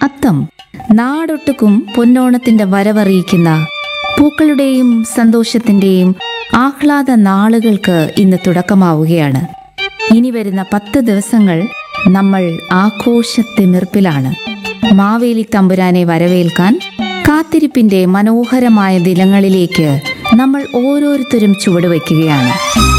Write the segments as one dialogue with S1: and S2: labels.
S1: അത്തം നാടൊട്ടുക്കും പൊന്നോണത്തിന്റെ വരവറിയിക്കുന്ന പൂക്കളുടെയും സന്തോഷത്തിന്റെയും ആഹ്ലാദ നാളുകൾക്ക് ഇന്ന് തുടക്കമാവുകയാണ് ഇനി വരുന്ന പത്ത് ദിവസങ്ങൾ നമ്മൾ ആഘോഷത്തിമിർപ്പിലാണ് മാവേലി തമ്പുരാനെ വരവേൽക്കാൻ കാത്തിരിപ്പിന്റെ മനോഹരമായ ദിനങ്ങളിലേക്ക് നമ്മൾ ഓരോരുത്തരും ചുവടുവയ്ക്കുകയാണ്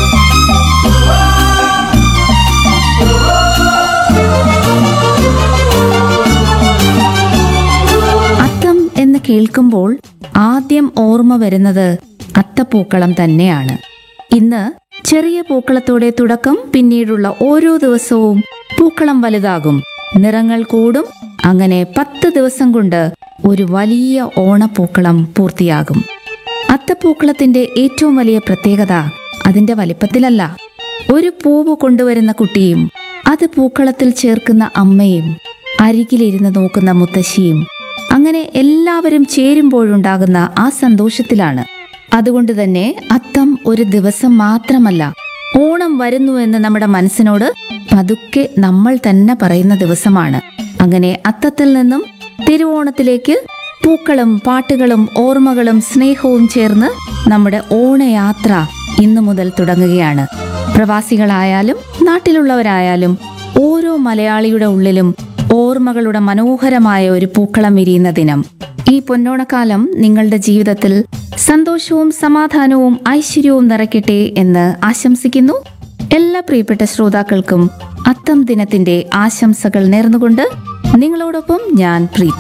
S1: അത്തം എന്ന് കേൾക്കുമ്പോൾ ആദ്യം ഓർമ്മ വരുന്നത് അത്തപ്പൂക്കളം തന്നെയാണ് ഇന്ന് ചെറിയ പൂക്കളത്തോടെ തുടക്കം പിന്നീടുള്ള ഓരോ ദിവസവും പൂക്കളം വലുതാകും നിറങ്ങൾ കൂടും അങ്ങനെ പത്ത് ദിവസം കൊണ്ട് ഒരു വലിയ ഓണപ്പൂക്കളം പൂർത്തിയാകും അത്തപ്പൂക്കളത്തിന്റെ ഏറ്റവും വലിയ പ്രത്യേകത അതിന്റെ വലിപ്പത്തിലല്ല ഒരു പൂവ് കൊണ്ടുവരുന്ന കുട്ടിയും അത് പൂക്കളത്തിൽ ചേർക്കുന്ന അമ്മയും അരികിലിരുന്ന് നോക്കുന്ന മുത്തശ്ശിയും അങ്ങനെ എല്ലാവരും ചേരുമ്പോഴുണ്ടാകുന്ന ആ സന്തോഷത്തിലാണ് അതുകൊണ്ട് തന്നെ അത്തം ഒരു ദിവസം മാത്രമല്ല ഓണം വരുന്നു എന്ന് നമ്മുടെ മനസ്സിനോട് പതുക്കെ നമ്മൾ തന്നെ പറയുന്ന ദിവസമാണ് അങ്ങനെ അത്തത്തിൽ നിന്നും തിരുവോണത്തിലേക്ക് പൂക്കളും പാട്ടുകളും ഓർമ്മകളും സ്നേഹവും ചേർന്ന് നമ്മുടെ ഓണയാത്ര ഇന്നു മുതൽ തുടങ്ങുകയാണ് പ്രവാസികളായാലും നാട്ടിലുള്ളവരായാലും ഓരോ മലയാളിയുടെ ഉള്ളിലും ഓർമ്മകളുടെ മനോഹരമായ ഒരു പൂക്കളം വിരിയുന്ന ദിനം ഈ പൊന്നോണക്കാലം നിങ്ങളുടെ ജീവിതത്തിൽ സന്തോഷവും സമാധാനവും ഐശ്വര്യവും നിറയ്ക്കട്ടെ എന്ന് ആശംസിക്കുന്നു എല്ലാ പ്രിയപ്പെട്ട ശ്രോതാക്കൾക്കും അത്തം ദിനത്തിന്റെ ആശംസകൾ നേർന്നുകൊണ്ട് നിങ്ങളോടൊപ്പം ഞാൻ പ്രീത